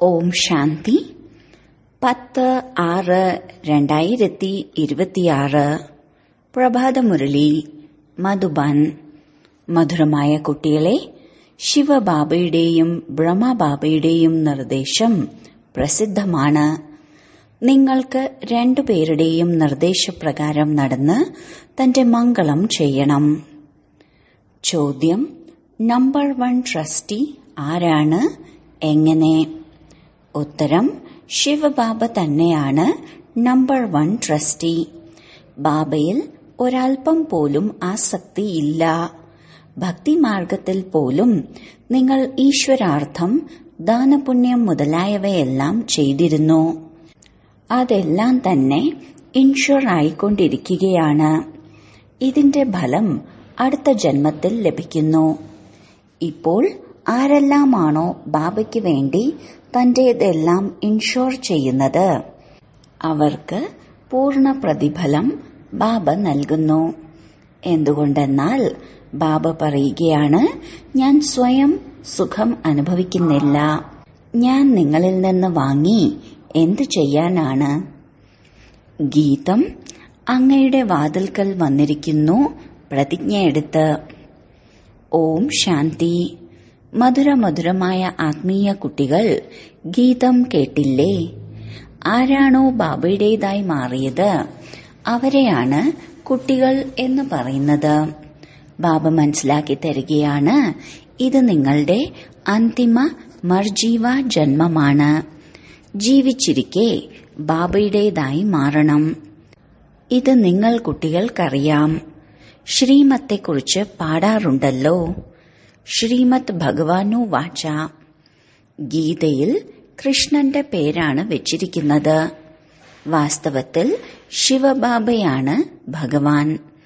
ഓം ശാന്തി പത്ത് ആറ് രണ്ടായിരത്തി ഇരുപത്തിയാറ് പ്രഭാതമുരളി മധുബൻ മധുരമായ കുട്ടികളെ ശിവബാബയുടെയും ബ്രഹ്മബാബയുടെയും നിർദ്ദേശം പ്രസിദ്ധമാണ് നിങ്ങൾക്ക് രണ്ടുപേരുടെയും നിർദ്ദേശപ്രകാരം നടന്ന് തന്റെ മംഗളം ചെയ്യണം ചോദ്യം നമ്പർ വൺ ട്രസ്റ്റി ആരാണ് എങ്ങനെ ഉത്തരം ശിവബാബ തന്നെയാണ് നമ്പർ വൺ ട്രസ്റ്റി ബാബയിൽ ഒരൽപ്പം പോലും ആസക്തിയില്ല ഭക്തിമാർഗത്തിൽ പോലും നിങ്ങൾ ഈശ്വരാർത്ഥം ദാനപുണ്യം മുതലായവയെല്ലാം ചെയ്തിരുന്നു അതെല്ലാം തന്നെ ഇൻഷുർ ആയിക്കൊണ്ടിരിക്കുകയാണ് ഇതിന്റെ ഫലം അടുത്ത ജന്മത്തിൽ ലഭിക്കുന്നു ഇപ്പോൾ ആരെല്ലാമാണോ ബാബയ്ക്ക് വേണ്ടി തന്റേതെല്ലാം ഇൻഷുർ ചെയ്യുന്നത് അവർക്ക് പൂർണ്ണ പ്രതിഫലം ബാബ നൽകുന്നു എന്തുകൊണ്ടെന്നാൽ ബാബ പറയുകയാണ് ഞാൻ സ്വയം സുഖം അനുഭവിക്കുന്നില്ല ഞാൻ നിങ്ങളിൽ നിന്ന് വാങ്ങി എന്തു ചെയ്യാനാണ് ഗീതം അങ്ങയുടെ വാതിൽക്കൽ വന്നിരിക്കുന്നു പ്രതിജ്ഞയെടുത്ത് ഓം ശാന്തി മധുരമധുരമായ ആത്മീയ കുട്ടികൾ ഗീതം കേട്ടില്ലേ ആരാണോ ബാബയുടേതായി മാറിയത് അവരെയാണ് കുട്ടികൾ എന്ന് പറയുന്നത് ബാബ മനസ്സിലാക്കി തരികയാണ് ഇത് നിങ്ങളുടെ അന്തിമ മർജീവ ജന്മമാണ് ജീവിച്ചിരിക്കെ ബാബയുടേതായി മാറണം ഇത് നിങ്ങൾ കുട്ടികൾക്കറിയാം ശ്രീമത്തെക്കുറിച്ച് പാടാറുണ്ടല്ലോ ശ്രീമത് ഭഗവാനു വാച ഗീതയിൽ കൃഷ്ണന്റെ പേരാണ് വെച്ചിരിക്കുന്നത് വാസ്തവത്തിൽ ശിവബാബയാണ് ഭഗവാൻ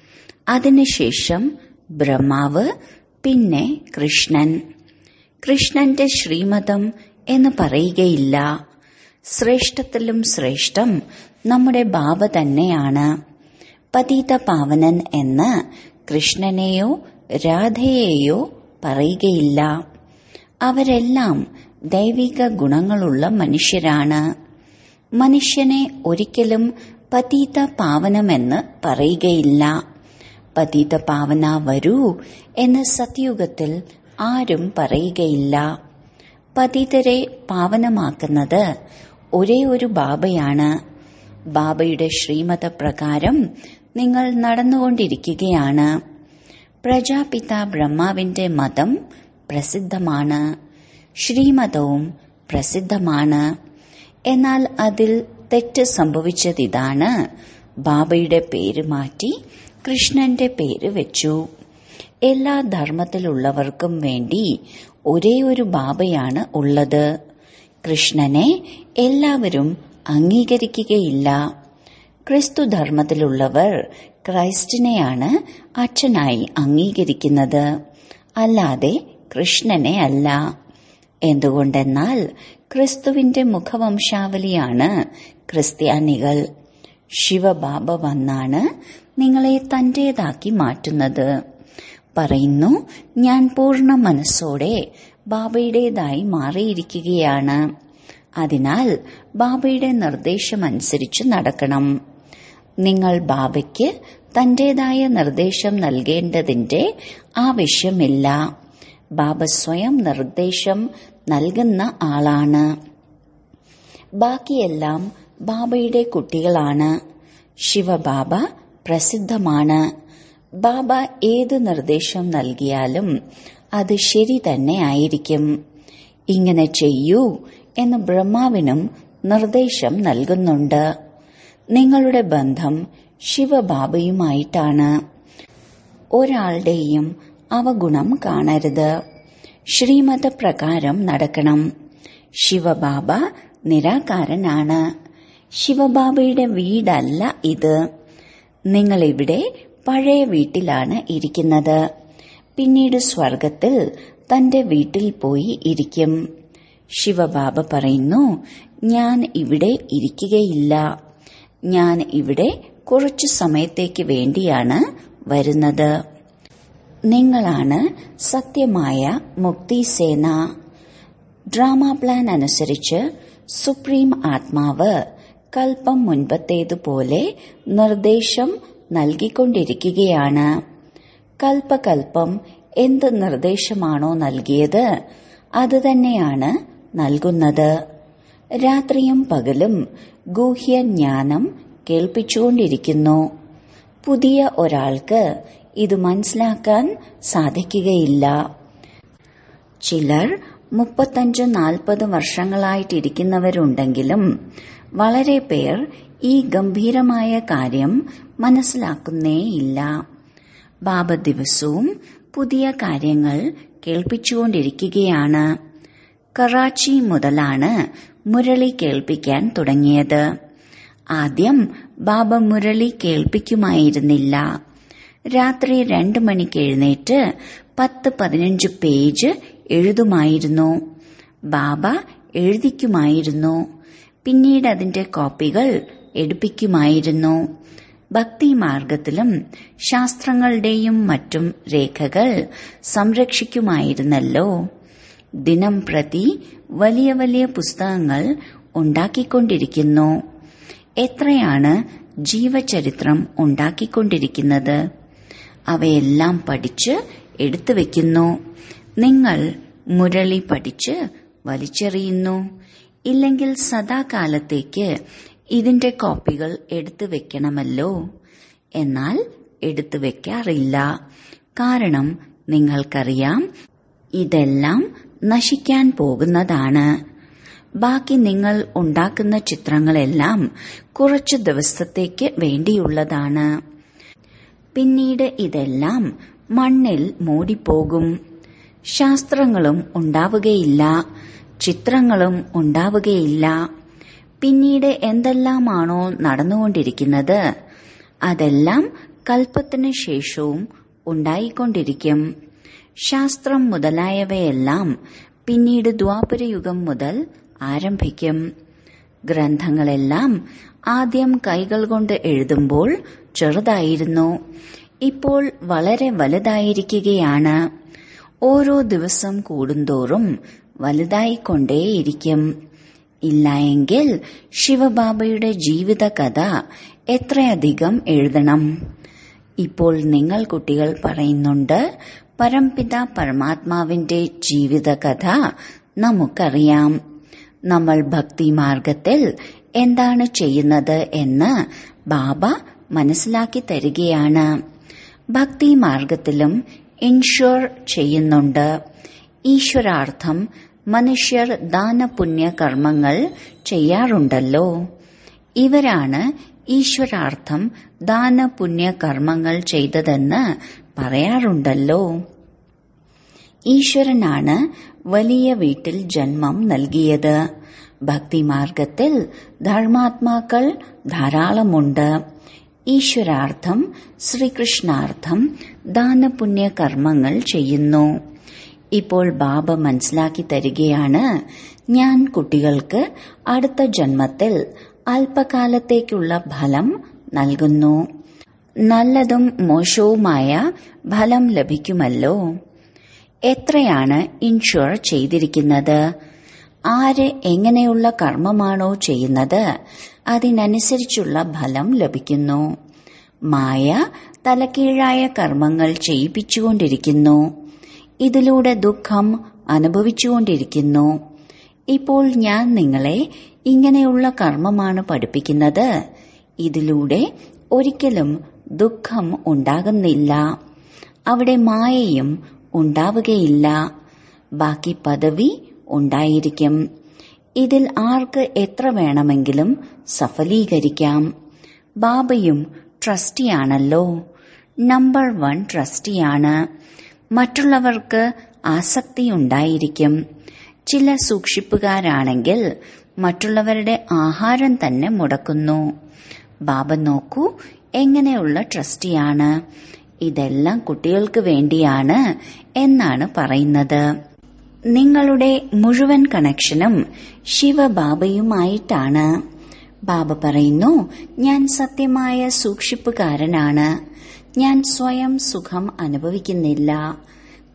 അതിനുശേഷം ബ്രഹ്മാവ് പിന്നെ കൃഷ്ണൻ കൃഷ്ണന്റെ ശ്രീമതം എന്ന് പറയുകയില്ല ശ്രേഷ്ഠത്തിലും ശ്രേഷ്ഠം നമ്മുടെ ബാബ തന്നെയാണ് പതീത പാവനൻ എന്ന് കൃഷ്ണനെയോ രാധയെയോ പറയുകയില്ല അവരെല്ലാം ദൈവിക ഗുണങ്ങളുള്ള മനുഷ്യരാണ് മനുഷ്യനെ ഒരിക്കലും പതീത പാവനമെന്ന് പറയുകയില്ല പതീത പാവന വരൂ എന്ന് സത്യുഗത്തിൽ ആരും പറയുകയില്ല പതിതരെ പാവനമാക്കുന്നത് ഒരേ ഒരു ബാബയാണ് ബാബയുടെ ശ്രീമത പ്രകാരം നിങ്ങൾ നടന്നുകൊണ്ടിരിക്കുകയാണ് പ്രജാപിത ബ്രഹ്മാവിന്റെ മതം പ്രസിദ്ധമാണ് ശ്രീമതവും പ്രസിദ്ധമാണ് എന്നാൽ അതിൽ തെറ്റ് സംഭവിച്ചതിതാണ് ബാബയുടെ പേര് മാറ്റി കൃഷ്ണന്റെ പേര് വെച്ചു എല്ലാ ധർമ്മത്തിലുള്ളവർക്കും വേണ്ടി ഒരേ ഒരു ബാബയാണ് ഉള്ളത് കൃഷ്ണനെ എല്ലാവരും അംഗീകരിക്കുകയില്ല ക്രിസ്തു ധർമ്മത്തിലുള്ളവർ ക്രൈസ്റ്റിനെയാണ് അച്ഛനായി അംഗീകരിക്കുന്നത് അല്ലാതെ കൃഷ്ണനെ അല്ല എന്തുകൊണ്ടെന്നാൽ ക്രിസ്തുവിന്റെ മുഖവംശാവലിയാണ് ക്രിസ്ത്യാനികൾ ശിവബാബ വന്നാണ് നിങ്ങളെ തന്റേതാക്കി മാറ്റുന്നത് പറയുന്നു ഞാൻ പൂർണ്ണ മനസ്സോടെ ബാബയുടേതായി മാറിയിരിക്കുകയാണ് അതിനാൽ ബാബയുടെ നിർദ്ദേശമനുസരിച്ച് നടക്കണം നിങ്ങൾ ബാബയ്ക്ക് തന്റേതായ നിർദ്ദേശം നൽകേണ്ടതിന്റെ ആവശ്യമില്ല ബാബ സ്വയം നിർദ്ദേശം നൽകുന്ന ആളാണ് ബാക്കിയെല്ലാം ബാബയുടെ കുട്ടികളാണ് ശിവബാബ പ്രസിദ്ധമാണ് ബാബ ഏത് നിർദ്ദേശം നൽകിയാലും അത് ശരി തന്നെ ആയിരിക്കും ഇങ്ങനെ ചെയ്യൂ എന്ന് ബ്രഹ്മാവിനും നിർദ്ദേശം നൽകുന്നുണ്ട് നിങ്ങളുടെ ബന്ധം ശിവബാബയുമായിട്ടാണ് ഒരാളുടെയും അവഗുണം കാണരുത് ശ്രീമത പ്രകാരം നടക്കണം ശിവബാബ നിരാകാരനാണ് ശിവബാബയുടെ വീടല്ല ഇത് നിങ്ങളിവിടെ പഴയ വീട്ടിലാണ് ഇരിക്കുന്നത് പിന്നീട് സ്വർഗത്തിൽ തന്റെ വീട്ടിൽ പോയി ഇരിക്കും ശിവബാബ പറയുന്നു ഞാൻ ഇവിടെ ഇരിക്കുകയില്ല ഞാൻ ഇവിടെ കുറച്ചു സമയത്തേക്ക് വേണ്ടിയാണ് വരുന്നത് നിങ്ങളാണ് സത്യമായ മുക്തിസേന ഡ്രാമ പ്ലാൻ അനുസരിച്ച് സുപ്രീം ആത്മാവ് കൽപ്പം മുൻപത്തേതുപോലെ നിർദ്ദേശം നൽകിക്കൊണ്ടിരിക്കുകയാണ് കൽപ്പകൽപ്പം എന്ത് നിർദ്ദേശമാണോ നൽകിയത് അത് തന്നെയാണ് നൽകുന്നത് രാത്രിയും പകലും ഗൂഹ്യജ്ഞാനം കേൾപ്പിച്ചുകൊണ്ടിരിക്കുന്നു പുതിയ ഒരാൾക്ക് ഇത് മനസ്സിലാക്കാൻ സാധിക്കുകയില്ല ചിലർ മുപ്പത്തഞ്ച് നാൽപ്പത് വർഷങ്ങളായിട്ടിരിക്കുന്നവരുണ്ടെങ്കിലും വളരെ പേർ ഈ ഗംഭീരമായ കാര്യം മനസ്സിലാക്കുന്നേയില്ല ബാബ ദിവസവും പുതിയ കാര്യങ്ങൾ കേൾപ്പിച്ചുകൊണ്ടിരിക്കുകയാണ് കറാച്ചി മുതലാണ് മുരളി കേൾപ്പിക്കാൻ തുടങ്ങിയത് ആദ്യം ബാബ മുരളി കേൾപ്പിക്കുമായിരുന്നില്ല രാത്രി രണ്ടു മണിക്ക് എഴുന്നേറ്റ് പത്ത് പതിനഞ്ച് പേജ് എഴുതുമായിരുന്നു ബാബ എഴുതിക്കുമായിരുന്നു പിന്നീട് അതിന്റെ കോപ്പികൾ എടുപ്പിക്കുമായിരുന്നു ഭക്തി മാർഗത്തിലും ശാസ്ത്രങ്ങളുടെയും മറ്റും രേഖകൾ സംരക്ഷിക്കുമായിരുന്നല്ലോ ദിനം പ്രതി വലിയ വലിയ പുസ്തകങ്ങൾ ഉണ്ടാക്കിക്കൊണ്ടിരിക്കുന്നു എത്രയാണ് ജീവചരിത്രം ഉണ്ടാക്കിക്കൊണ്ടിരിക്കുന്നത് അവയെല്ലാം പഠിച്ച് എടുത്തു വെക്കുന്നു നിങ്ങൾ മുരളി പഠിച്ച് വലിച്ചെറിയുന്നു ഇല്ലെങ്കിൽ സദാകാലത്തേക്ക് ഇതിന്റെ കോപ്പികൾ എടുത്തു വെക്കണമല്ലോ എന്നാൽ എടുത്തു വെക്കാറില്ല കാരണം നിങ്ങൾക്കറിയാം ഇതെല്ലാം നശിക്കാൻ പോകുന്നതാണ് ബാക്കി നിങ്ങൾ ഉണ്ടാക്കുന്ന ചിത്രങ്ങളെല്ലാം കുറച്ചു ദിവസത്തേക്ക് വേണ്ടിയുള്ളതാണ് പിന്നീട് ഇതെല്ലാം മണ്ണിൽ മൂടിപ്പോകും ശാസ്ത്രങ്ങളും ഉണ്ടാവുകയില്ല ചിത്രങ്ങളും ഉണ്ടാവുകയില്ല പിന്നീട് എന്തെല്ലാമാണോ നടന്നുകൊണ്ടിരിക്കുന്നത് അതെല്ലാം കൽപ്പത്തിന് ശേഷവും ഉണ്ടായിക്കൊണ്ടിരിക്കും ശാസ്ത്രം മുതലായവയെല്ലാം പിന്നീട് ദ്വാപരയുഗം മുതൽ ആരംഭിക്കും ഗ്രന്ഥങ്ങളെല്ലാം ആദ്യം കൈകൾ കൊണ്ട് എഴുതുമ്പോൾ ചെറുതായിരുന്നു ഇപ്പോൾ വളരെ വലുതായിരിക്കുകയാണ് ഓരോ ദിവസം കൂടുന്തോറും വലുതായിക്കൊണ്ടേയിരിക്കും ഇല്ലായെങ്കിൽ ശിവബാബയുടെ ജീവിതകഥ എത്രയധികം എഴുതണം ഇപ്പോൾ നിങ്ങൾ കുട്ടികൾ പറയുന്നുണ്ട് പരംപിത പരമാത്മാവിന്റെ ജീവിതകഥ നമുക്കറിയാം നമ്മൾ ഭക്തി മാർഗത്തിൽ എന്താണ് ചെയ്യുന്നത് എന്ന് ബാബ മനസ്സിലാക്കി തരികയാണ് ഭക്തി മാർഗത്തിലും ഇൻഷുർ ചെയ്യുന്നുണ്ട് ഈശ്വരാർത്ഥം മനുഷ്യർ ദാനപുണ്യ കർമ്മങ്ങൾ ചെയ്യാറുണ്ടല്ലോ ഇവരാണ് ഈശ്വരാർത്ഥം ദാനപുണ്യ കർമ്മങ്ങൾ ചെയ്തതെന്ന് പറയാറുണ്ടല്ലോ ഈശ്വരനാണ് വലിയ വീട്ടിൽ ജന്മം നൽകിയത് ഭക്തിമാർഗത്തിൽ ധർമാത്മാക്കൾ ധാരാളമുണ്ട് ഈശ്വരാർത്ഥം ശ്രീകൃഷ്ണാർത്ഥം ദാനപുണ്യ കർമ്മങ്ങൾ ചെയ്യുന്നു ഇപ്പോൾ ബാബ മനസ്സിലാക്കി തരികയാണ് ഞാൻ കുട്ടികൾക്ക് അടുത്ത ജന്മത്തിൽ അല്പകാലത്തേക്കുള്ള ഫലം നൽകുന്നു നല്ലതും മോശവുമായ ഫലം ലഭിക്കുമല്ലോ എത്രയാണ് ഇൻഷുർ ചെയ്തിരിക്കുന്നത് ആര് എങ്ങനെയുള്ള കർമ്മമാണോ ചെയ്യുന്നത് അതിനനുസരിച്ചുള്ള ഫലം ലഭിക്കുന്നു മായ തലക്കീഴായ കർമ്മങ്ങൾ ചെയ്യിപ്പിച്ചുകൊണ്ടിരിക്കുന്നു ഇതിലൂടെ ദുഃഖം അനുഭവിച്ചുകൊണ്ടിരിക്കുന്നു ഇപ്പോൾ ഞാൻ നിങ്ങളെ ഇങ്ങനെയുള്ള കർമ്മമാണ് പഠിപ്പിക്കുന്നത് ഇതിലൂടെ ഒരിക്കലും ദുഃഖം ഉണ്ടാകുന്നില്ല അവിടെ മായയും ഉണ്ടാവുകയില്ല ബാക്കി പദവി ഉണ്ടായിരിക്കും ഇതിൽ ആർക്ക് എത്ര വേണമെങ്കിലും സഫലീകരിക്കാം ബാബയും ട്രസ്റ്റിയാണല്ലോ നമ്പർ വൺ ട്രസ്റ്റിയാണ് മറ്റുള്ളവർക്ക് ആസക്തിയുണ്ടായിരിക്കും ചില സൂക്ഷിപ്പുകാരാണെങ്കിൽ മറ്റുള്ളവരുടെ ആഹാരം തന്നെ മുടക്കുന്നു ബാബ നോക്കൂ എങ്ങനെയുള്ള ട്രസ്റ്റിയാണ് ഇതെല്ലാം കുട്ടികൾക്ക് വേണ്ടിയാണ് എന്നാണ് പറയുന്നത് നിങ്ങളുടെ മുഴുവൻ കണക്ഷനും ശിവബാബയുമായിട്ടാണ് ബാബ പറയുന്നു ഞാൻ സത്യമായ സൂക്ഷിപ്പുകാരനാണ് ഞാൻ സ്വയം സുഖം അനുഭവിക്കുന്നില്ല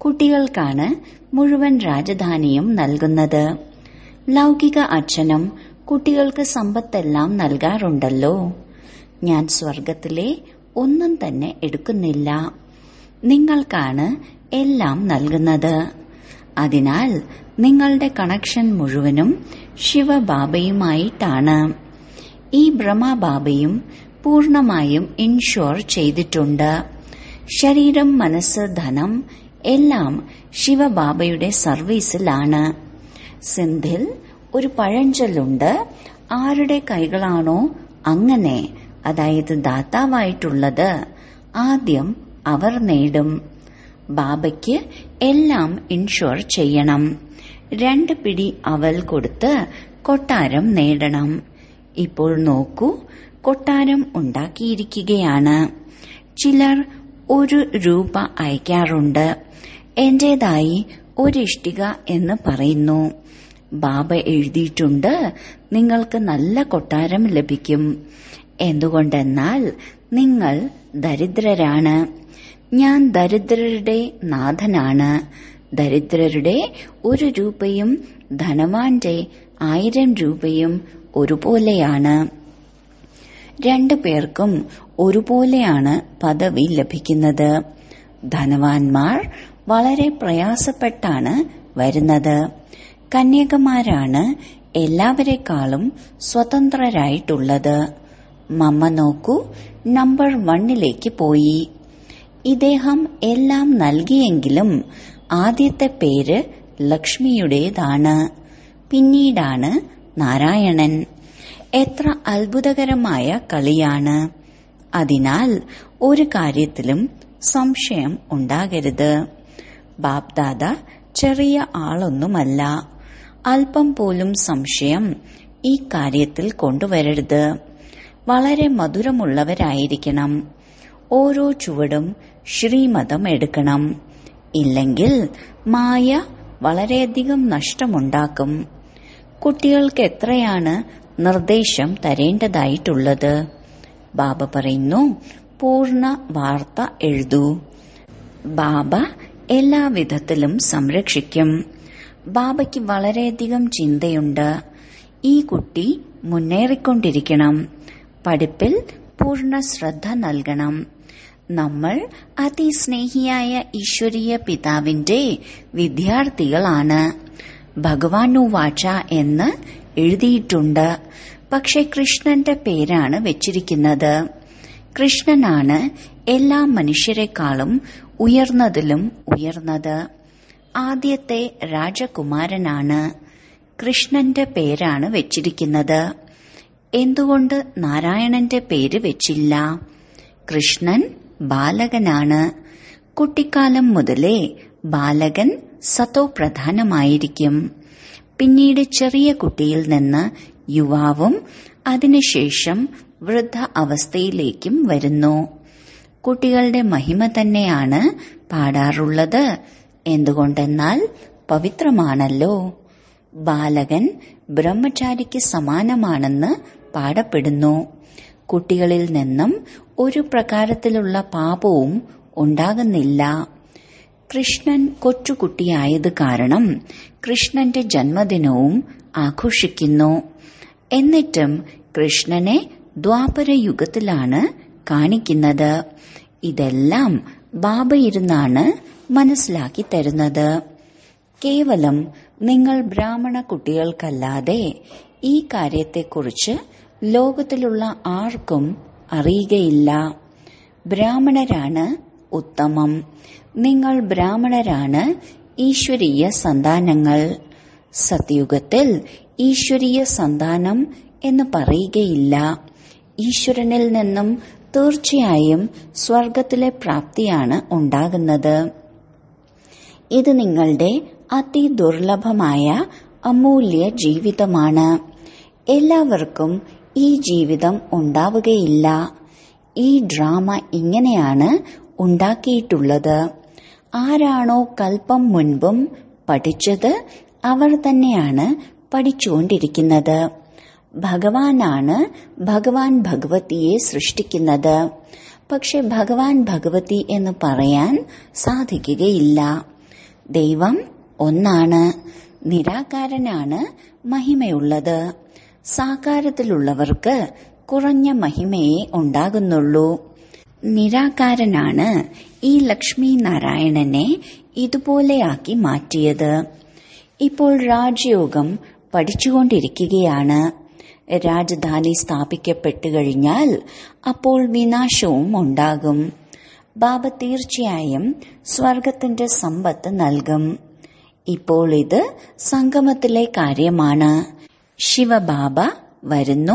കുട്ടികൾക്കാണ് മുഴുവൻ രാജധാനിയും നൽകുന്നത് ലൗകിക അച്ഛനും കുട്ടികൾക്ക് സമ്പത്തെല്ലാം നൽകാറുണ്ടല്ലോ ഞാൻ സ്വർഗത്തിലെ ഒന്നും തന്നെ എടുക്കുന്നില്ല നിങ്ങൾക്കാണ് എല്ലാം നൽകുന്നത് അതിനാൽ നിങ്ങളുടെ കണക്ഷൻ മുഴുവനും ശിവബാബയുമായിട്ടാണ് ഈ ബ്രഹ്മബാബയും പൂർണമായും ഇൻഷുർ ചെയ്തിട്ടുണ്ട് ശരീരം മനസ്സ് ധനം എല്ലാം ശിവബാബയുടെ സർവീസിലാണ് സിന്ധിൽ ഒരു പഴഞ്ചൊല്ലുണ്ട് ആരുടെ കൈകളാണോ അങ്ങനെ അതായത് ദാതാവായിട്ടുള്ളത് ആദ്യം അവർ നേടും ബാബയ്ക്ക് എല്ലാം ഇൻഷുർ ചെയ്യണം രണ്ട് പിടി അവൽ കൊടുത്ത് കൊട്ടാരം നേടണം ഇപ്പോൾ നോക്കൂ കൊട്ടാരം ഉണ്ടാക്കിയിരിക്കുകയാണ് ചിലർ ഒരു രൂപ അയക്കാറുണ്ട് എന്റേതായി ഒരിഷ്ടിക എന്ന് പറയുന്നു ബാബ എഴുതിയിട്ടുണ്ട് നിങ്ങൾക്ക് നല്ല കൊട്ടാരം ലഭിക്കും എന്തുകൊണ്ടെന്നാൽ നിങ്ങൾ ദരിദ്രരാണ് ഞാൻ ദരിദ്രരുടെ നാഥനാണ് ദരിദ്രരുടെ ഒരു രൂപയും ധനവാന്റെ ആയിരം രൂപയും ഒരുപോലെയാണ് രണ്ടു പേർക്കും ഒരുപോലെയാണ് പദവി ലഭിക്കുന്നത് ധനവാന്മാർ വളരെ പ്രയാസപ്പെട്ടാണ് വരുന്നത് കന്യകമാരാണ് എല്ലാവരെക്കാളും സ്വതന്ത്രരായിട്ടുള്ളത് മമ്മ നോക്കൂ നമ്പർ വണ്ണിലേക്ക് പോയി ഇദ്ദേഹം എല്ലാം നൽകിയെങ്കിലും ആദ്യത്തെ പേര് ലക്ഷ്മിയുടേതാണ് പിന്നീടാണ് നാരായണൻ എത്ര അത്ഭുതകരമായ കളിയാണ് അതിനാൽ ഒരു കാര്യത്തിലും സംശയം ഉണ്ടാകരുത് ബാപ്ദാദ ചെറിയ ആളൊന്നുമല്ല അല്പം പോലും സംശയം ഈ കാര്യത്തിൽ കൊണ്ടുവരരുത് വളരെ മധുരമുള്ളവരായിരിക്കണം ഓരോ ചുവടും ശ്രീമതം എടുക്കണം ഇല്ലെങ്കിൽ മായ വളരെയധികം നഷ്ടമുണ്ടാക്കും കുട്ടികൾക്ക് എത്രയാണ് നിർദ്ദേശം തരേണ്ടതായിട്ടുള്ളത് ബാബ പറയുന്നു പൂർണ്ണ വാർത്ത എഴുതൂ ബാബ എല്ലാ വിധത്തിലും സംരക്ഷിക്കും ബാബയ്ക്ക് വളരെയധികം ചിന്തയുണ്ട് ഈ കുട്ടി മുന്നേറിക്കൊണ്ടിരിക്കണം പഠിപ്പിൽ പൂർണ്ണ ശ്രദ്ധ നൽകണം നമ്മൾ അതിസ്നേഹിയായ ഈശ്വരീയ പിതാവിന്റെ വിദ്യാർത്ഥികളാണ് ഭഗവാനുവാച എന്ന് എഴുതിയിട്ടുണ്ട് പക്ഷെ കൃഷ്ണന്റെ പേരാണ് വെച്ചിരിക്കുന്നത് കൃഷ്ണനാണ് എല്ലാ മനുഷ്യരെക്കാളും ഉയർന്നതിലും ഉയർന്നത് ആദ്യത്തെ രാജകുമാരനാണ് കൃഷ്ണന്റെ പേരാണ് വെച്ചിരിക്കുന്നത് എന്തുകൊണ്ട് നാരായണന്റെ പേര് വെച്ചില്ല കൃഷ്ണൻ ബാലകനാണ് കുട്ടിക്കാലം മുതലേ ബാലകൻ സത്തോ പ്രധാനമായിരിക്കും പിന്നീട് ചെറിയ കുട്ടിയിൽ നിന്ന് യുവാവും അതിനുശേഷം വൃദ്ധ അവസ്ഥയിലേക്കും വരുന്നു കുട്ടികളുടെ മഹിമ തന്നെയാണ് പാടാറുള്ളത് എന്തുകൊണ്ടെന്നാൽ പവിത്രമാണല്ലോ ബാലകൻ ബ്രഹ്മചാരിക്ക് സമാനമാണെന്ന് പാടപ്പെടുന്നു കുട്ടികളിൽ നിന്നും ഒരു പ്രകാരത്തിലുള്ള പാപവും ഉണ്ടാകുന്നില്ല കൃഷ്ണൻ കൊച്ചുകുട്ടിയായത് കാരണം കൃഷ്ണന്റെ ജന്മദിനവും ആഘോഷിക്കുന്നു എന്നിട്ടും കൃഷ്ണനെ ദ്വാപരയുഗത്തിലാണ് കാണിക്കുന്നത് ഇതെല്ലാം ബാബ ഇരുന്നാണ് മനസ്സിലാക്കി തരുന്നത് കേവലം നിങ്ങൾ ബ്രാഹ്മണ കുട്ടികൾക്കല്ലാതെ ഈ കാര്യത്തെക്കുറിച്ച് ലോകത്തിലുള്ള ആർക്കും അറിയുകയില്ല ബ്രാഹ്മണരാണ് ഉത്തമം നിങ്ങൾ ബ്രാഹ്മണരാണ് ഈശ്വരീയ സന്താനങ്ങൾ സത്യുഗത്തിൽ ഈശ്വരീയ സന്താനം എന്ന് പറയുകയില്ല ഈശ്വരനിൽ നിന്നും തീർച്ചയായും സ്വർഗത്തിലെ പ്രാപ്തിയാണ് ഉണ്ടാകുന്നത് ഇത് നിങ്ങളുടെ അതിദുർലഭമായ അമൂല്യ ജീവിതമാണ് എല്ലാവർക്കും ഈ ജീവിതം ഉണ്ടാവുകയില്ല ഈ ഡ്രാമ ഇങ്ങനെയാണ് ഉണ്ടാക്കിയിട്ടുള്ളത് ആരാണോ കൽപ്പം മുൻപും പഠിച്ചത് അവർ തന്നെയാണ് പഠിച്ചുകൊണ്ടിരിക്കുന്നത് ഭഗവാനാണ് ഭഗവാൻ ഭഗവതിയെ സൃഷ്ടിക്കുന്നത് പക്ഷെ ഭഗവാൻ ഭഗവതി എന്ന് പറയാൻ സാധിക്കുകയില്ല ദൈവം ഒന്നാണ് നിരാകാരനാണ് മഹിമയുള്ളത് സാകാരത്തിലുള്ളവർക്ക് കുറഞ്ഞ മഹിമയെ ഉണ്ടാകുന്നുള്ളൂ നിരാകാരനാണ് ഈ ലക്ഷ്മി നാരായണനെ ഇതുപോലെയാക്കി മാറ്റിയത് ഇപ്പോൾ രാജയോഗം പഠിച്ചുകൊണ്ടിരിക്കുകയാണ് രാജധാനി സ്ഥാപിക്കപ്പെട്ടു കഴിഞ്ഞാൽ അപ്പോൾ വിനാശവും ഉണ്ടാകും ബാബ തീർച്ചയായും സ്വർഗത്തിന്റെ സമ്പത്ത് നൽകും ഇപ്പോൾ ഇത് സംഗമത്തിലെ കാര്യമാണ് ശിവബാബ വരുന്നു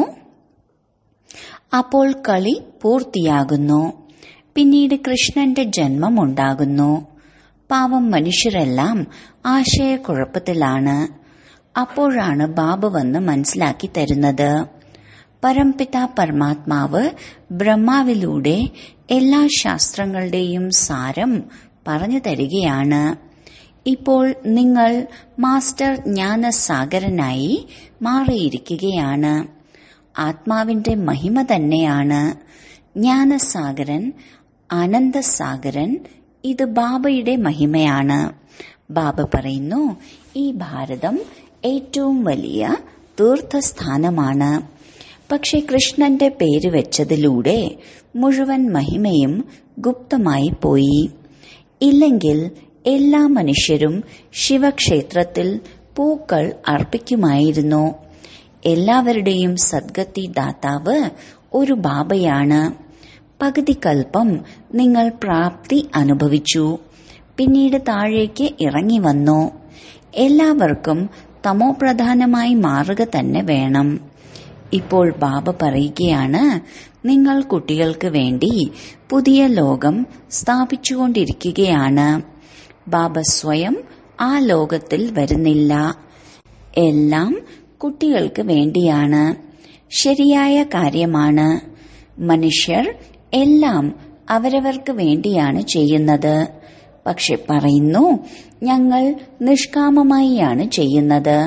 അപ്പോൾ കളി പൂർത്തിയാകുന്നു പിന്നീട് കൃഷ്ണന്റെ ജന്മം ഉണ്ടാകുന്നു പാവം മനുഷ്യരെല്ലാം ആശയക്കുഴപ്പത്തിലാണ് അപ്പോഴാണ് ബാബ വന്ന് മനസ്സിലാക്കി തരുന്നത് പരംപിത പരമാത്മാവ് ബ്രഹ്മാവിലൂടെ എല്ലാ ശാസ്ത്രങ്ങളുടെയും സാരം പറഞ്ഞു തരികയാണ് ഇപ്പോൾ നിങ്ങൾ മാസ്റ്റർ ജ്ഞാനസാഗരനായി മാറിയിരിക്കുകയാണ് ആത്മാവിന്റെ മഹിമ തന്നെയാണ് ജ്ഞാനസാഗരൻ ആനന്ദസാഗരൻ ഇത് ബാബയുടെ മഹിമയാണ് ബാബ പറയുന്നു ഈ ഭാരതം ഏറ്റവും വലിയ തീർത്ഥസ്ഥാനമാണ് പക്ഷെ കൃഷ്ണന്റെ പേര് വെച്ചതിലൂടെ മുഴുവൻ മഹിമയും ഗുപ്തമായി പോയി ഇല്ലെങ്കിൽ എല്ലാ മനുഷ്യരും ശിവക്ഷേത്രത്തിൽ പൂക്കൾ അർപ്പിക്കുമായിരുന്നു എല്ലാവരുടെയും സദ്ഗതി ദാതാവ് ഒരു ബാബയാണ് പകുതി കൽപ്പം നിങ്ങൾ പ്രാപ്തി അനുഭവിച്ചു പിന്നീട് താഴേക്ക് ഇറങ്ങി വന്നു എല്ലാവർക്കും തമോപ്രധാനമായി മാറുക തന്നെ വേണം ഇപ്പോൾ ബാബ പറയുകയാണ് നിങ്ങൾ കുട്ടികൾക്ക് വേണ്ടി പുതിയ ലോകം സ്ഥാപിച്ചുകൊണ്ടിരിക്കുകയാണ് ബാബ സ്വയം ആ ലോകത്തിൽ വരുന്നില്ല എല്ലാം കുട്ടികൾക്ക് വേണ്ടിയാണ് ശരിയായ കാര്യമാണ് മനുഷ്യർ എല്ലാം അവരവർക്ക് വേണ്ടിയാണ് ചെയ്യുന്നത് പക്ഷെ പറയുന്നു ഞങ്ങൾ നിഷ്കാമമായിയാണ് ചെയ്യുന്നത്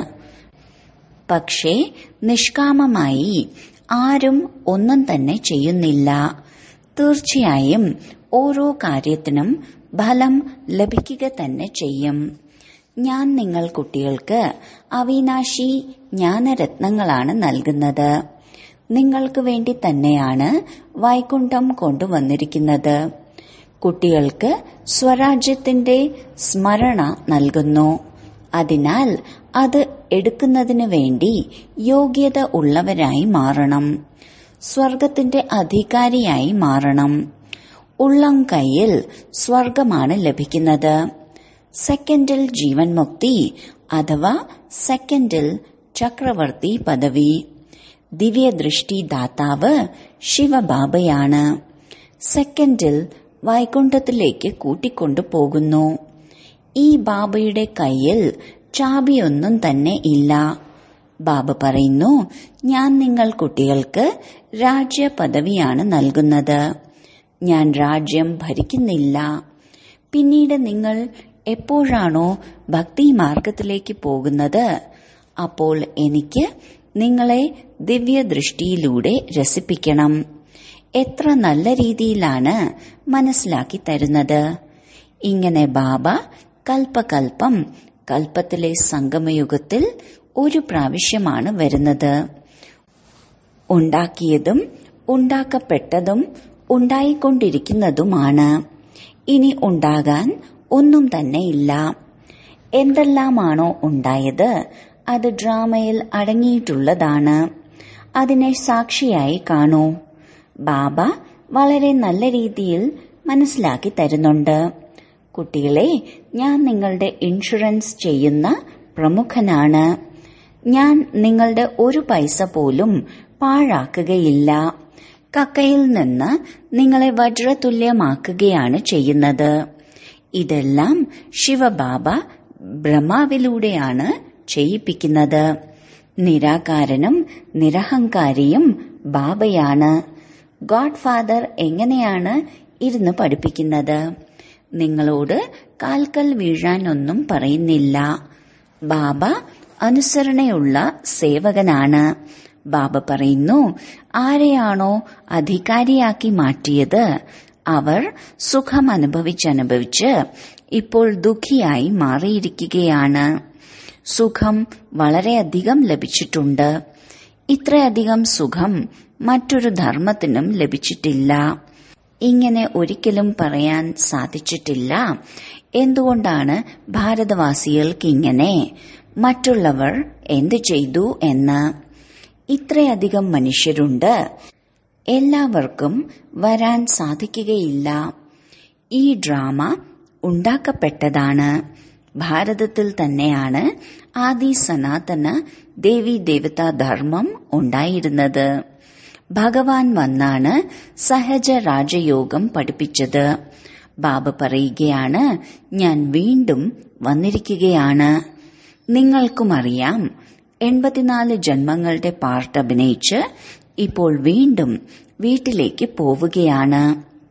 പക്ഷേ നിഷ്കാമമായി ആരും ഒന്നും തന്നെ ചെയ്യുന്നില്ല തീർച്ചയായും ഓരോ കാര്യത്തിനും ഫലം ലഭിക്കുക തന്നെ ചെയ്യും ഞാൻ നിങ്ങൾ കുട്ടികൾക്ക് അവിനാശി ജ്ഞാനരത്നങ്ങളാണ് നൽകുന്നത് നിങ്ങൾക്ക് വേണ്ടി തന്നെയാണ് വൈകുണ്ഠം കൊണ്ടുവന്നിരിക്കുന്നത് കുട്ടികൾക്ക് സ്വരാജ്യത്തിന്റെ സ്മരണ നൽകുന്നു അതിനാൽ അത് എടുക്കുന്നതിന് വേണ്ടി യോഗ്യത ഉള്ളവരായി മാറണം സ്വർഗത്തിന്റെ അധികാരിയായി മാറണം ഉള്ളം കൈയിൽ സ്വർഗമാണ് ലഭിക്കുന്നത് സെക്കൻഡിൽ ജീവൻ മുക്തി അഥവാ സെക്കൻഡിൽ ചക്രവർത്തി പദവി ദിവ്യദൃഷ്ടി ദാതാവ് ശിവബാബയാണ് സെക്കൻഡിൽ വൈകുണ്ഠത്തിലേക്ക് കൂട്ടിക്കൊണ്ടു പോകുന്നു ഈ ബാബയുടെ കയ്യിൽ ചാബിയൊന്നും തന്നെ ഇല്ല ബാബ പറയുന്നു ഞാൻ നിങ്ങൾ കുട്ടികൾക്ക് രാജ്യ പദവിയാണ് നൽകുന്നത് ഞാൻ രാജ്യം ഭരിക്കുന്നില്ല പിന്നീട് നിങ്ങൾ എപ്പോഴാണോ ഭക്തി മാർഗത്തിലേക്ക് പോകുന്നത് അപ്പോൾ എനിക്ക് നിങ്ങളെ ദിവ്യദൃഷ്ടിയിലൂടെ രസിപ്പിക്കണം എത്ര നല്ല രീതിയിലാണ് മനസ്സിലാക്കി തരുന്നത് ഇങ്ങനെ ബാബ കൽപ്പകൽപ്പം കൽപ്പത്തിലെ സംഗമയുഗത്തിൽ ഒരു പ്രാവശ്യമാണ് വരുന്നത് ഉണ്ടാക്കിയതും ഉണ്ടാക്കപ്പെട്ടതും ഉണ്ടായിക്കൊണ്ടിരിക്കുന്നതുമാണ് ഇനി ഉണ്ടാകാൻ ഒന്നും തന്നെ ഇല്ല എന്തെല്ലാമാണോ ഉണ്ടായത് അത് ഡ്രാമയിൽ അടങ്ങിയിട്ടുള്ളതാണ് അതിനെ സാക്ഷിയായി കാണൂ ബാബ വളരെ നല്ല രീതിയിൽ മനസ്സിലാക്കി തരുന്നുണ്ട് കുട്ടികളെ ഞാൻ നിങ്ങളുടെ ഇൻഷുറൻസ് ചെയ്യുന്ന പ്രമുഖനാണ് ഞാൻ നിങ്ങളുടെ ഒരു പൈസ പോലും പാഴാക്കുകയില്ല കക്കയിൽ നിന്ന് നിങ്ങളെ വജ്രതുല്യമാക്കുകയാണ് ചെയ്യുന്നത് ഇതെല്ലാം ശിവബാബ ബ്രഹ്മാവിലൂടെയാണ് ചെയ്യിപ്പിക്കുന്നത് നിരാകാരനും നിരഹങ്കാരിയും ബാബയാണ് ഗോഡ് ഫാദർ എങ്ങനെയാണ് ഇരുന്ന് പഠിപ്പിക്കുന്നത് നിങ്ങളോട് കാൽക്കൽ വീഴാനൊന്നും പറയുന്നില്ല ബാബ അനുസരണയുള്ള സേവകനാണ് ബാബ പറയുന്നു ആരെയാണോ അധികാരിയാക്കി മാറ്റിയത് അവർ സുഖം അനുഭവിച്ചനുഭവിച്ച് ഇപ്പോൾ ദുഃഖിയായി മാറിയിരിക്കുകയാണ് സുഖം വളരെയധികം ലഭിച്ചിട്ടുണ്ട് ഇത്രയധികം സുഖം മറ്റൊരു ധർമ്മത്തിനും ലഭിച്ചിട്ടില്ല ഇങ്ങനെ ഒരിക്കലും പറയാൻ സാധിച്ചിട്ടില്ല എന്തുകൊണ്ടാണ് ഭാരതവാസികൾക്ക് ഇങ്ങനെ മറ്റുള്ളവർ എന്തു ചെയ്തു എന്ന് ഇത്രയധികം മനുഷ്യരുണ്ട് എല്ലാവർക്കും വരാൻ സാധിക്കുകയില്ല ഈ ഡ്രാമ ഉണ്ടാക്കപ്പെട്ടതാണ് ഭാരതത്തിൽ തന്നെയാണ് ആദി സനാതന ദേവി ദേവതാ ധർമ്മം ഉണ്ടായിരുന്നത് ഭഗവാൻ വന്നാണ് സഹജ രാജയോഗം പഠിപ്പിച്ചത് ബാബ പറയുകയാണ് ഞാൻ വീണ്ടും വന്നിരിക്കുകയാണ് നിങ്ങൾക്കും അറിയാം എൺപത്തിനാല് ജന്മങ്ങളുടെ പാർട്ട് അഭിനയിച്ച് ഇപ്പോൾ വീണ്ടും വീട്ടിലേക്ക് പോവുകയാണ്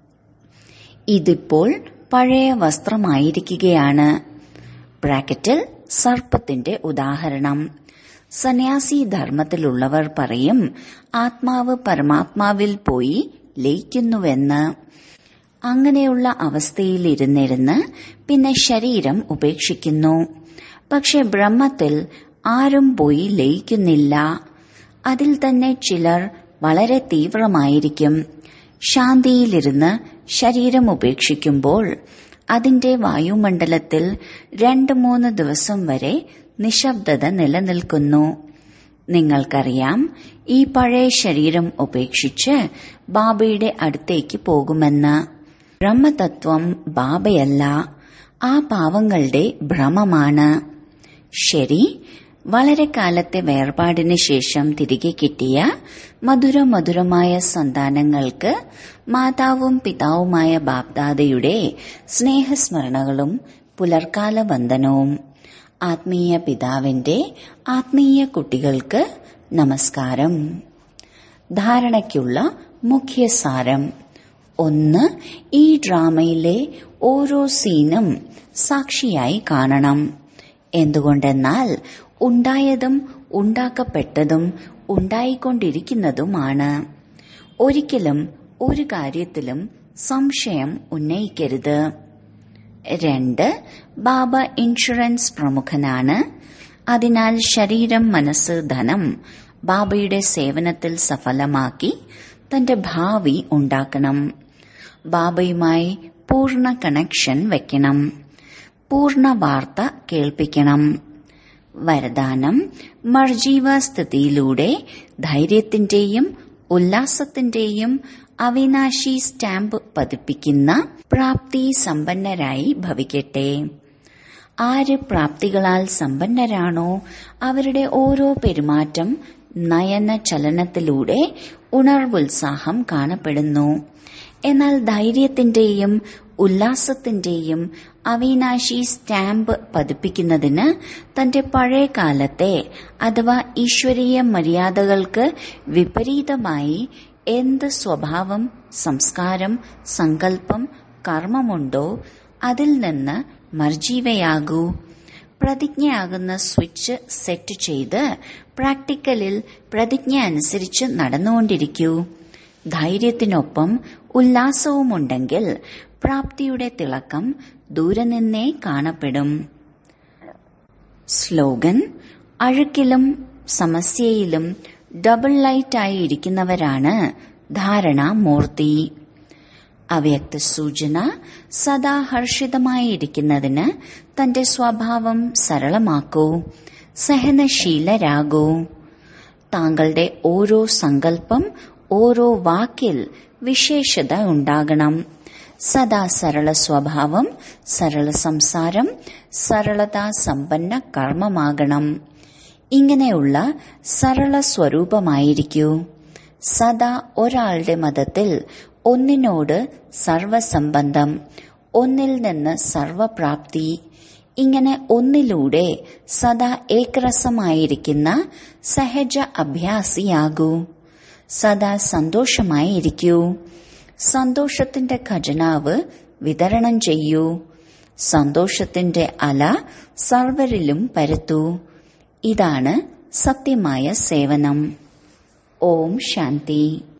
ഇതിപ്പോൾ പഴയ വസ്ത്രമായിരിക്കുകയാണ് ബ്രാക്കറ്റിൽ സർപ്പത്തിന്റെ ഉദാഹരണം സന്യാസി ധർമ്മത്തിലുള്ളവർ പറയും ആത്മാവ് പരമാത്മാവിൽ പോയി ലയിക്കുന്നുവെന്ന് അങ്ങനെയുള്ള അവസ്ഥയിലിരുന്നിരുന്ന് പിന്നെ ശരീരം ഉപേക്ഷിക്കുന്നു പക്ഷെ ബ്രഹ്മത്തിൽ ആരും പോയി ലയിക്കുന്നില്ല അതിൽ തന്നെ ചിലർ വളരെ തീവ്രമായിരിക്കും ശാന്തിയിലിരുന്ന് ശരീരം ഉപേക്ഷിക്കുമ്പോൾ അതിന്റെ വായുമണ്ഡലത്തിൽ രണ്ട് മൂന്ന് ദിവസം വരെ നിശബ്ദത നിലനിൽക്കുന്നു നിങ്ങൾക്കറിയാം ഈ പഴയ ശരീരം ഉപേക്ഷിച്ച് ബാബയുടെ അടുത്തേക്ക് പോകുമെന്ന് ബ്രഹ്മതത്വം ബാബയല്ല ആ പാവങ്ങളുടെ ഭ്രമമാണ് ശരി വളരെ കാലത്തെ വേർപാടിന് ശേഷം തിരികെ കിട്ടിയ മധുര മധുരമായ സന്താനങ്ങൾക്ക് മാതാവും പിതാവുമായ ബാപ്ദാദയുടെ സ്നേഹസ്മരണകളും പുലർക്കാല വന്ദനവും ആത്മീയ പിതാവിന്റെ ആത്മീയ കുട്ടികൾക്ക് നമസ്കാരം ധാരണയ്ക്കുള്ള മുഖ്യ സാരം ഒന്ന് ഈ ഡ്രാമയിലെ ഓരോ സീനും സാക്ഷിയായി കാണണം എന്തുകൊണ്ടെന്നാൽ ഉണ്ടായതും ഉണ്ടാക്കപ്പെട്ടതും ഉണ്ടായിക്കൊണ്ടിരിക്കുന്നതുമാണ് ഒരിക്കലും ഒരു കാര്യത്തിലും സംശയം ഉന്നയിക്കരുത് രണ്ട് ബാബ ഇൻഷുറൻസ് പ്രമുഖനാണ് അതിനാൽ ശരീരം മനസ്സ് ധനം ബാബയുടെ സേവനത്തിൽ സഫലമാക്കി തന്റെ ഭാവി ഉണ്ടാക്കണം ബാബയുമായി പൂർണ്ണ കണക്ഷൻ വെക്കണം പൂർണ്ണ വാർത്ത കേൾപ്പിക്കണം വരദാനം മർജീവ സ്ഥിതിയിലൂടെ ധൈര്യത്തിന്റെയും ഉല്ലാസത്തിന്റെയും അവിനാശി സ്റ്റാമ്പ് പതിപ്പിക്കുന്ന പ്രാപ്തി സമ്പന്നരായി ഭവിക്കട്ടെ ആര് പ്രാപ്തികളാൽ സമ്പന്നരാണോ അവരുടെ ഓരോ പെരുമാറ്റം നയന ചലനത്തിലൂടെ ഉണർവുത്സാഹം കാണപ്പെടുന്നു എന്നാൽ ധൈര്യത്തിന്റെയും ഉല്ലാസത്തിന്റെയും അവിനാശി സ്റ്റാമ്പ് പതിപ്പിക്കുന്നതിന് തന്റെ പഴയ കാലത്തെ അഥവാ ഈശ്വരീയ മര്യാദകൾക്ക് വിപരീതമായി എന്ത് സ്വഭാവം സംസ്കാരം സങ്കല്പം കർമ്മമുണ്ടോ അതിൽ നിന്ന് മർജീവയാകൂ പ്രതിജ്ഞയാകുന്ന സ്വിച്ച് സെറ്റ് ചെയ്ത് പ്രാക്ടിക്കലിൽ പ്രതിജ്ഞ അനുസരിച്ച് നടന്നുകൊണ്ടിരിക്കൂ ധൈര്യത്തിനൊപ്പം ഉല്ലാസവുമുണ്ടെങ്കിൽ പ്രാപ്തിയുടെ തിളക്കം ദൂരെ നിന്നേ കാണപ്പെടും സ്ലോഗൻ അഴുക്കിലും സമസ്യയിലും ഡബിൾ ലൈറ്റായി ഇരിക്കുന്നവരാണ് ധാരണാമൂർത്തി അവ്യക്ത സൂചന സദാ ഹർഷിതമായിരിക്കുന്നതിന് തന്റെ സ്വഭാവം സരളമാക്കൂ സഹനശീലരാകൂ താങ്കളുടെ ഓരോ സങ്കല്പം ഓരോ വാക്കിൽ വിശേഷത ഉണ്ടാകണം സദാ സരള സ്വഭാവം സരള സംസാരം സരളത സമ്പന്ന കർമ്മമാകണം ഇങ്ങനെയുള്ള സരള സ്വരൂപമായിരിക്കൂ സദാ ഒരാളുടെ മതത്തിൽ ഒന്നിനോട് സർവസംബന്ധം ഒന്നിൽ നിന്ന് സർവപ്രാപ്തി ഇങ്ങനെ ഒന്നിലൂടെ സദാ ഏകരസമായിരിക്കുന്ന സഹജ അഭ്യാസിയാകൂ സദാ സന്തോഷമായിരിക്കൂ സന്തോഷത്തിന്റെ ഖജനാവ് വിതരണം ചെയ്യൂ സന്തോഷത്തിന്റെ അല സർവരിലും പരത്തൂ ഇതാണ് സത്യമായ സേവനം ഓം ശാന്തി